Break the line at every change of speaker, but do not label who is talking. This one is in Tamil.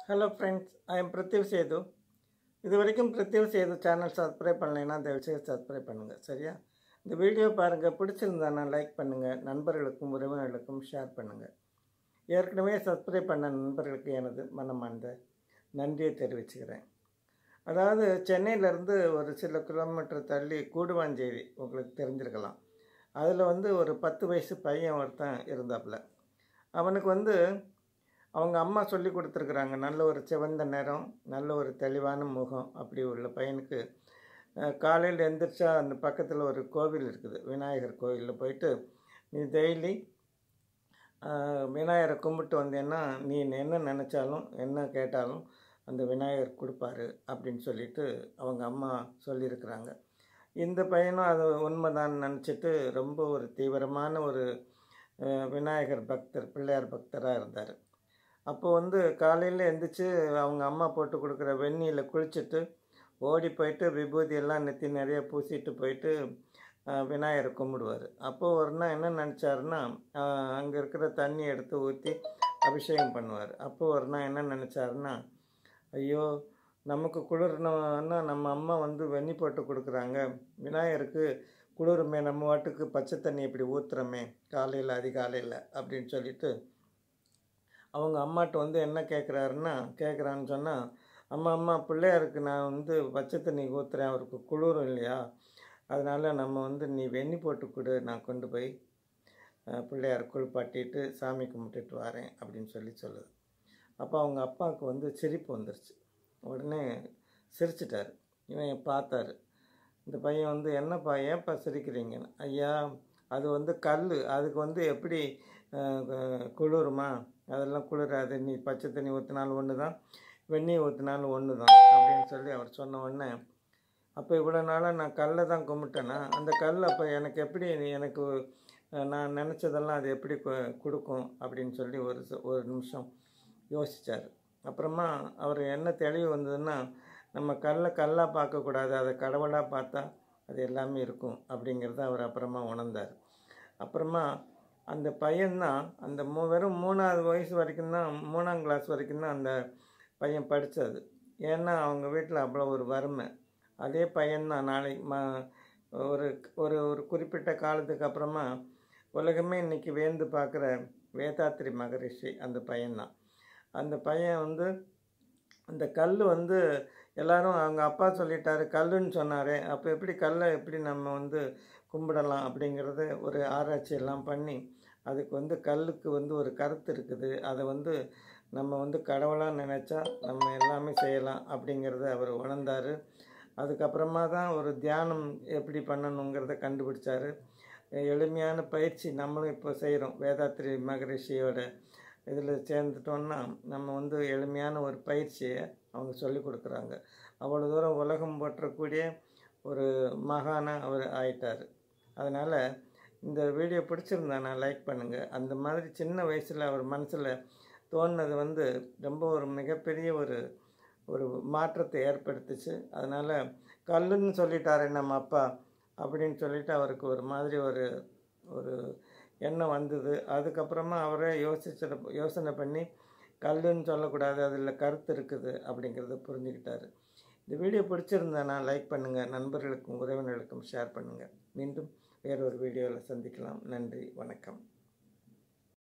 hello friends I am Prithvi Sethu இது வரைக்கும் பிருத்திவ் சேது சேனல் சப்ஸ்கிரைப் பண்ணலைன்னா தயவுசெய்து சப்ஸ்கிரைப் பண்ணுங்கள் சரியா இந்த வீடியோ பாருங்கள் பிடிச்சிருந்தானா லைக் பண்ணுங்கள் நண்பர்களுக்கும் உறவினர்களுக்கும் ஷேர் பண்ணுங்கள் ஏற்கனவே சப்ஸ்கிரைப் பண்ண நண்பர்களுக்கு எனது மனமார்ந்த நன்றியை தெரிவிச்சுக்கிறேன் அதாவது சென்னையிலேருந்து ஒரு சில கிலோமீட்டர் தள்ளி கூடுவாஞ்சேரி உங்களுக்கு தெரிஞ்சிருக்கலாம் அதில் வந்து ஒரு பத்து வயசு பையன் ஒருத்தன் இருந்தாப்புல அவனுக்கு வந்து அவங்க அம்மா சொல்லி கொடுத்துருக்குறாங்க நல்ல ஒரு சிவந்த நிறம் நல்ல ஒரு தெளிவான முகம் அப்படி உள்ள பையனுக்கு அஹ், காலையில் எந்திரிச்சா அந்த பக்கத்தில் ஒரு கோவில் இருக்குது விநாயகர் கோவிலில் போயிட்டு நீ டெய்லி விநாயகரை கும்பிட்டு வந்தேன்னா நீ என்ன நினச்சாலும் என்ன கேட்டாலும் அந்த விநாயகர் கொடுப்பாரு அப்படின்னு சொல்லிட்டு அவங்க அம்மா சொல்லியிருக்கிறாங்க இந்த பையனும் அது உண்மைதான் நினச்சிட்டு ரொம்ப ஒரு தீவிரமான ஒரு அஹ், விநாயகர் பக்தர் பிள்ளையார் பக்தராக இருந்தார் அப்போ வந்து காலையில் எந்திரிச்சு அவங்க அம்மா போட்டு கொடுக்குற வெந்நீரில் குளிச்சுட்டு ஓடி போயிட்டு விபூதி எல்லாம் நெத்தி நிறைய பூசிட்டு போயிட்டு அஹ், விநாயகரை கும்பிடுவார் அப்போது ஒரு நாள் என்ன நினச்சாருன்னா அங்கே இருக்கிற தண்ணி எடுத்து ஊற்றி அபிஷேகம் பண்ணுவார் அப்போது ஒரு நாள் என்ன நினச்சாருன்னா ஐயோ நமக்கு குளிர்னா நம்ம அம்மா வந்து வெந்நி போட்டு கொடுக்குறாங்க விநாயகருக்கு குளிருமே நம்ம வாட்டுக்கு பச்சை தண்ணி இப்படி ஊற்றுறோமே காலையில் அதிகாலையில் அப்படின்னு சொல்லிட்டு அவங்க அம்மாட்ட வந்து என்ன கேட்குறாருன்னா கேட்குறான்னு சொன்னால் அம்மா அம்மா பிள்ளையாருக்கு நான் வந்து பச்சை தண்ணி ஊற்றுறேன் அவருக்கு குளிரும் இல்லையா அதனால் நம்ம வந்து நீ வெந்நி போட்டு கொடு நான் கொண்டு போய் அஹ், பிள்ளையார் குளிப்பாட்டிட்டு சாமி கும்பிட்டுட்டு வரேன் அப்படின்னு சொல்லி சொல்லுது அப்போ அவங்க அப்பாவுக்கு வந்து சிரிப்பு வந்துருச்சு உடனே சிரிச்சிட்டாரு இவன் பார்த்தாரு இந்த பையன் வந்து என்னப்பா ஏன்ப்பா சிரிக்கிறீங்கன்னு ஐயா அது வந்து கல் அதுக்கு வந்து எப்படி அஹ், கு- குளிருமா அதெல்லாம் குளிராது நீ பச்சை தண்ணி ஊற்றினாலும் ஒன்று தான் வெந்நீர் ஊற்றினாலும் ஒன்று தான் அப்படின்னு சொல்லி அவர் சொன்ன உடனே அப்போ இவ்வளோ நாளாக நான் கல்லை தான் கும்பிட்டேன்னா அந்த கல் அப்போ எனக்கு எப்படி நீ- எனக்கு அஹ், நான் நினச்சதெல்லாம் அது எப்படி கு- கொடுக்கும் அப்படின்னு சொல்லி ஒரு ச- ஒரு நிமிஷம் யோசித்தார் அப்புறமா அவர் என்ன தெளிவு வந்ததுன்னா நம்ம கல்லை கல்லாக பார்க்கக்கூடாது அதை கடவுளாக பார்த்தா அது எல்லாமே இருக்கும் அப்படிங்கிறத அவர் அப்புறமா உணர்ந்தார் அப்புறமா அந்த பையன்தான் அந்த மூ வெறும் மூணாவது வயசு வரைக்கும் தான் மூணாம் கிளாஸ் வரைக்கும் தான் அந்த பையன் படித்தது ஏன்னா அவங்க வீட்டில் அவ்வளோ ஒரு வறுமை அதே பையன்தான் நாளைக்கு ம ஒரு ஒரு ஒரு குறிப்பிட்ட காலத்துக்கு அப்புறமா உலகமே இன்னைக்கு வேந்து பார்க்குற வேதாத்ரி மகரிஷி அந்த பையன்தான் அந்த பையன் வந்து அந்த கல் வந்து எல்லாரும் அவங்க அப்பா சொல்லிட்டாரு கல்லுன்னு சொன்னாரே அப்போ எப்படி கல்லை எப்படி நம்ம வந்து கும்பிடலாம் அப்படிங்கிறத ஒரு ஆராய்ச்சி எல்லாம் பண்ணி அதுக்கு வந்து கல்லுக்கு வந்து ஒரு கருத்து இருக்குது அதை வந்து நம்ம வந்து கடவுளாக நினச்சா நம்ம எல்லாமே செய்யலாம் அப்படிங்கிறத அவர் உணர்ந்தார் அதுக்கப்புறமா தான் ஒரு தியானம் எப்படி பண்ணணுங்கிறத கண்டுபிடிச்சாரு எளிமையான பயிற்சி நம்மளும் இப்போ செய்கிறோம் வேதாத்ரி மகரிஷியோட இதில் சேர்ந்துட்டோம்னா நம்ம வந்து எளிமையான ஒரு பயிற்சியை அவங்க சொல்லி கொடுக்குறாங்க அவ்வளோ தூரம் உலகம் போற்றக்கூடிய ஒரு மகானா அவர் ஆயிட்டார் அதனால் இந்த வீடியோ பிடிச்சிருந்தானா லைக் பண்ணுங்கள் அந்த மாதிரி சின்ன வயசில் அவர் மனசில் தோணுனது வந்து ரொம்ப ஒரு மிகப்பெரிய ஒரு ஒரு மாற்றத்தை ஏற்படுத்துச்சு அதனால் கல்லுன்னு சொல்லிட்டாரு நம்ம அப்பா அப்படின்னு சொல்லிட்டு அவருக்கு ஒரு மாதிரி ஒரு ஒரு எண்ணம் வந்தது அதுக்கப்புறமா அவரே யோசிச்ச யோசனை பண்ணி கல்லுன்னு சொல்லக்கூடாது அதில் கருத்து இருக்குது அப்படிங்கிறத புரிஞ்சுக்கிட்டாரு இந்த வீடியோ பிடிச்சிருந்தானா லைக் பண்ணுங்கள் நண்பர்களுக்கும் உறவினர்களுக்கும் ஷேர் பண்ணுங்கள் மீண்டும் வேறொரு வீடியோவில் சந்திக்கலாம் நன்றி வணக்கம்